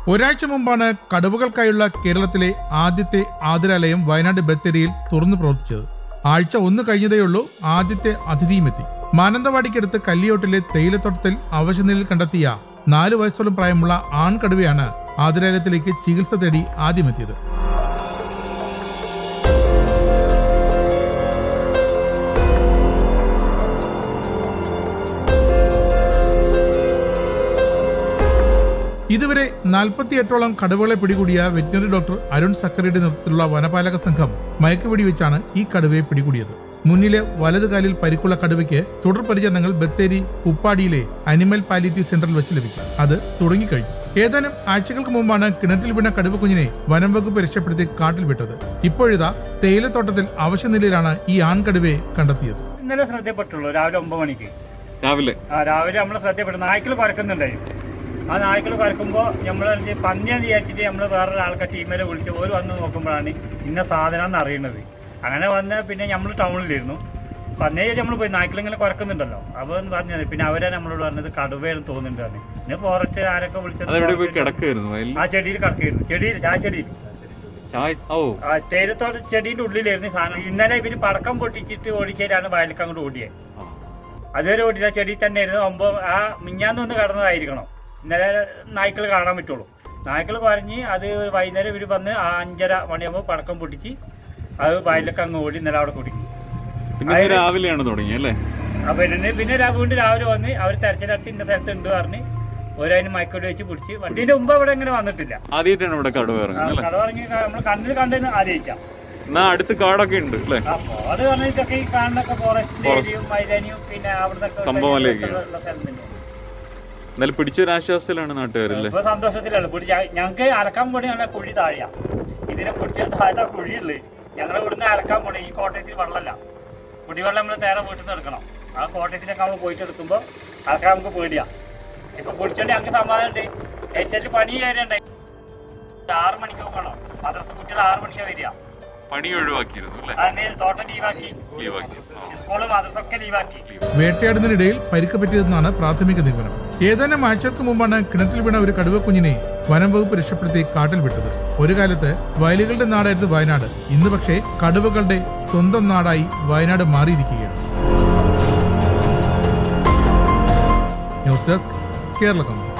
ഒരാഴ്ച മുമ്പാണ് കടുവകൾക്കായുള്ള കേരളത്തിലെ ആദ്യത്തെ ആതുരാലയം വയനാട് ബത്തേരിയിൽ തുറന്നു പ്രവർത്തിച്ചത് ആഴ്ച ഒന്ന് കഴിഞ്ഞതേയുള്ളൂ ആദ്യത്തെ അതിഥിയും എത്തി മാനന്തവാടിക്കടുത്ത് കല്ലിയോട്ടിലെ തേയിലത്തോട്ടത്തിൽ അവശനിലയിൽ കണ്ടെത്തിയ നാല് വയസ്സോളം പ്രായമുള്ള ആൺകടുവയാണ് ആതുരാലയത്തിലേക്ക് ചികിത്സ തേടി ആദ്യമെത്തിയത് ഇതുവരെ നാൽപ്പത്തിയെട്ടോളം കടുവകളെ പിടികൂടിയ വെറ്റിനറി ഡോക്ടർ അരുൺ സക്കറിയുടെ നേതൃത്വത്തിലുള്ള വനപാലക സംഘം മയക്കുവെടി വെച്ചാണ് ഈ കടുവയെ പിടികൂടിയത് മുന്നിലെ വലത് കാലിൽ പരിക്കുള്ള കടുവയ്ക്ക് തുടർ പരിചരണങ്ങൾ ബത്തേരി ഉപ്പാടിയിലെ അനിമൽ പാലിറ്റീവ് സെന്ററിൽ വെച്ച് ലഭിക്കും അത് തുടങ്ങിക്കഴിഞ്ഞു ഏതാനും ആഴ്ചകൾക്ക് മുമ്പാണ് കിണറ്റിൽ വീണ കടുവ കുഞ്ഞിനെ വനം വകുപ്പ് രക്ഷപ്പെടുത്തി കാട്ടിൽ വിട്ടത് ഇപ്പോഴിതാ തേയിലത്തോട്ടത്തിൽ അവശനിലയിലാണ് ഈ ആൺകടുവയെ കണ്ടെത്തിയത് ഇന്നലെ ശ്രദ്ധപ്പെട്ടുള്ളൂ രാവിലെ ഒമ്പത് മണിക്ക് രാവിലെ ആ രാവിലെ നമ്മൾ ശ്രദ്ധപ്പെട്ടു നായ്ക്കൾ കുരക്കുന്നുണ്ടായിരുന്നു ആ നായ്ക്കൾ കുരക്കുമ്പോൾ നമ്മൾ പന്നിയാന്ന് വിചാരിച്ചിട്ട് നമ്മൾ വേറൊരാൾക്കാർ ടീമിനെ വിളിച്ച് ഓര് വന്ന് നോക്കുമ്പോഴാണ് ഇന്ന സാധനം എന്ന് അറിയുന്നത് അങ്ങനെ വന്ന് പിന്നെ നമ്മൾ ടൗണിലിരുന്നു പന്നേ നമ്മൾ പോയി നായ്ക്കൾ ഇങ്ങനെ കുരക്കുന്നുണ്ടല്ലോ അപ്പോൾ പറഞ്ഞത് പിന്നെ അവരെ നമ്മളോട് പറഞ്ഞത് കടുവയെന്ന് തോന്നുന്നുണ്ട് പറഞ്ഞു പിന്നെ ഫോറസ്റ്റ് ആരൊക്കെ അതെവിടെ പോയി വിളിച്ചത് കിടക്കായിരുന്നു വയലിൽ ആ ചെടിയിൽ കിടക്കായിരുന്നു ചെടിയിൽ ചായ ചെടിയിൽ ചായ ഓ ആ തേയിലത്തോട്ട ചെടീൻ്റെ ഉള്ളിലായിരുന്നു ഈ സാധനം ഇന്നലെ ഇവര് പടക്കം പൊട്ടിച്ചിട്ട് ഓടിച്ചേരാണ് വയലിലേക്ക് അങ്ങോട്ട് ഓടിയത് അതുവരെ ഓടില്ല ചെടി തന്നെ ആയിരുന്നു ഒമ്പത് ആ മിഞ്ഞാന്ന് ഒന്ന് കടന്നതായിരിക്കണം ഇന്നലെ നായ്ക്കൾ കാണാൻ പറ്റുള്ളൂ നായ്ക്കൾ പറഞ്ഞ് അത് വൈകുന്നേരം ഇവർ വന്ന് ആ അഞ്ചര മണിയാകുമ്പോൾ പടക്കം പൊട്ടിച്ച് അത് വയലിലേക്ക് അങ്ങ് ഓടി ഇന്നലെ അവിടെ കുടുങ്ങി പിന്നെ ഇന്ന് രാവിലെയാണ് തുടങ്ങി അല്ലേ അപ്പൊ പിന്നെ പിന്നെ രാ- വീണ്ടും രാവിലെ വന്ന് അവർ തെരച്ചിലടത്ത് ഇന്ന സ്ഥലത്ത് ഉണ്ട് പറഞ്ഞ് ഓരതിന് മയക്കോട് വെച്ച് പിടിച്ച് വണ്ടീന്റെ മുമ്പ് അവിടെ ഇങ്ങനെ വന്നിട്ടില്ല ആദ്യമായിട്ടാണ് ഇവിടെ കടുവ ഇറങ്ങുന്നത് അല്ലേ കട പറഞ്ഞ് നമ്മൾ കണ്ണിൽ കണ്ടെന്ന് ആലോചിക്കാം എന്നാ അടുത്ത് കാടൊക്കെ ഉണ്ട് അല്ലേ അപ്പൊ അത് പറഞ്ഞ ഇതൊക്കെ ഈ കാണുന്നൊക്കെ ഫോറസ്റ്റിന്റെ ഏരിയയും മൈതാനിയും പിന്നെ അവിടുന്നൊക്കെ കമ്പമലയൊക്കെ. ഉള്ള സ്ഥലം തന്നെയാണ് എന്നാലും പിടിച്ചൊരാശ്വാസത്തിലാണ് നാട്ടുകാരല്ലേ ഇപ്പൊ സന്തോഷത്തിലാണ് പിടിച്ച ഞങ്ങൾക്ക് അലക്കാൻ പോണി ഞങ്ങളെ കുഴി താഴെയാ ഇതിനെ പിടിച്ച താഴത്തെ കുഴിയുള്ളു ഞങ്ങൾ ഇവിടുന്ന് അലക്കാൻ പോണേ ഈ കോട്ടയത്തിൽ വെള്ളമല്ല കുടിവെള്ളം നമ്മൾ നേരെ വീട്ടിൽ നിന്ന് എടുക്കണം ആ കോട്ടയത്തിലൊക്കെ നമ്മൾ പോയിട്ട് എടുക്കുമ്പോൾ അലക്കാൻ നമുക്ക് പേടിയാ ഇപ്പൊ പിടിച്ചോണ്ട് ഞങ്ങൾക്ക് സമാധാനം ഉണ്ട് ഏഷ്യാറ്റിൽ പണി കയറിയുണ്ടായി ആറ് മണിക്ക് പോകണം മദ്രസ കുട്ടികൾ ആറ് മണിക്കാണ് വരിക പണി ഒഴിവാക്കിയിരുന്നു അല്ലേ അതിന് തോട്ടം ലീവാക്കി ലീവാക്കി ആ. സ്കൂള് മദ്രസ ഒക്കെ ലീവാക്കി വേട്ടയാടുന്നതിനിടയിൽ പരിക്ക് പറ്റിയതെന്നാണ് പ്രാഥമിക നിഗമനം ഏതാനും ആഴ്ചകൾക്ക് മുമ്പാണ് കിണറ്റിൽ വീണ ഒരു കടുവ കുഞ്ഞിനെ വനം വകുപ്പ് രക്ഷപ്പെടുത്തി കാട്ടിൽ വിട്ടത് ഒരു കാലത്ത് വയലുകളുടെ നാടായിരുന്നു വയനാട് ഇന്ന് പക്ഷേ കടുവകളുടെ സ്വന്തം നാടായി വയനാട് മാറിയിരിക്കുകയാണ് ന്യൂസ് ഡെസ്ക് കേരള കമ്പനി